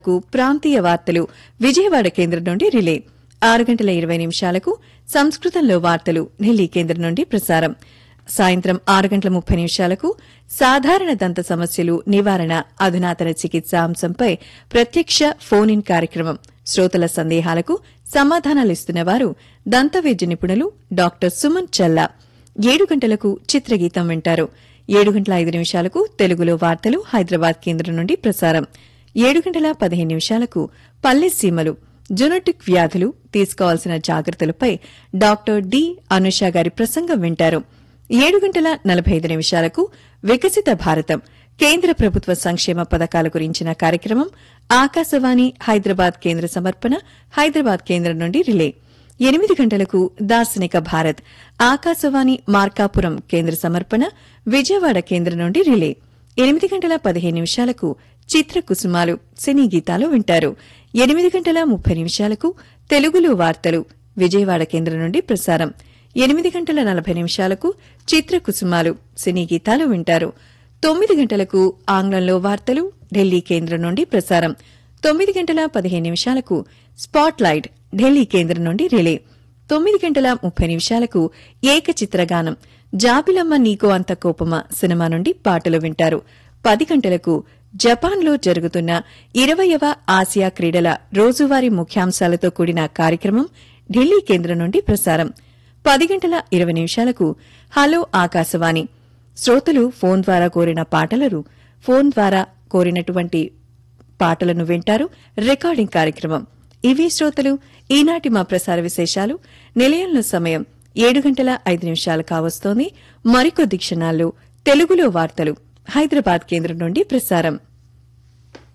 కు ప్రాంతీయ వార్తలు విజయవాడ కేంద్రం నుండి రిలే ఆరు గంటల ఇరవై నిమిషాలకు సంస్కృతంలో వార్తలు ఢిల్లీ కేంద్రం నుండి ప్రసారం సాయంత్రం ఆరు గంటల ముప్పై నిమిషాలకు సాధారణ దంత సమస్యలు నివారణ అధునాతన చికిత్స అంశంపై ప్రత్యక్ష ఫోన్ ఇన్ కార్యక్రమం శ్రోతల సందేహాలకు సమాధానాలిస్తున్న వారు దంత వైద్య నిపుణులు డాక్టర్ సుమన్ చల్లా ఏడు గంటలకు చిత్రగీతం వింటారు ఏడు గంటల ఐదు నిమిషాలకు తెలుగులో వార్తలు హైదరాబాద్ కేంద్రం నుండి ప్రసారం ఏడు గంటల పదిహేను నిమిషాలకు పల్లె సీమలు జునోటిక్ వ్యాధులు తీసుకోవాల్సిన జాగ్రత్తలపై డాక్టర్ డి అనుష గారి ప్రసంగం వింటారు ఏడు గంటల నలభై ఐదు నిమిషాలకు వికసిత భారతం కేంద్ర ప్రభుత్వ సంక్షేమ పథకాల గురించిన కార్యక్రమం ఆకాశవాణి హైదరాబాద్ కేంద్ర సమర్పణ హైదరాబాద్ కేంద్రం నుండి రిలే ఎనిమిది గంటలకు దార్శనిక భారత్ ఆకాశవాణి మార్కాపురం కేంద్ర సమర్పణ విజయవాడ కేంద్రం నుండి రిలే ఎనిమిది గంటల పదిహేను నిమిషాలకు చిత్ర కుసుమాలు సినీ గీతాలు వింటారు ఎనిమిది గంటల ముప్పై నిమిషాలకు తెలుగులో వార్తలు విజయవాడ కేంద్రం నుండి ప్రసారం ఎనిమిది గంటల నలభై నిమిషాలకు చిత్ర కుసుమాలు సినీ గీతాలు వింటారు తొమ్మిది గంటలకు ఆంగ్లంలో వార్తలు ఢిల్లీ కేంద్రం నుండి ప్రసారం తొమ్మిది గంటల పదిహేను నిమిషాలకు స్పాట్ లైట్ ఢిల్లీ కేంద్రం నుండి రిలే తొమ్మిది గంటల ముప్పై నిమిషాలకు ఏకచిత్రగానం జాబిలమ్మ నీకు అంత కోపమా సినిమా నుండి పాటలు వింటారు పది గంటలకు జపాన్లో జరుగుతున్న ఇరవయవ ఆసియా క్రీడల రోజువారీ ముఖ్యాంశాలతో కూడిన కార్యక్రమం ఢిల్లీ కేంద్రం నుండి ప్రసారం పది గంటల ఇరవై నిమిషాలకు హలో ఆకాశవాణి శ్రోతలు ఫోన్ ద్వారా కోరిన పాటలను ఫోన్ ద్వారా కోరినటువంటి పాటలను వింటారు రికార్డింగ్ కార్యక్రమం ఇవి శ్రోతలు ఈనాటి మా ప్రసార విశేషాలు నిలయంలో సమయం ఏడు గంటల ఐదు నిమిషాలు కావస్తోంది మరికొద్ది క్షణాల్లో తెలుగులో వార్తలు హైదరాబాద్ కేంద్రం నుండి ప్రసారం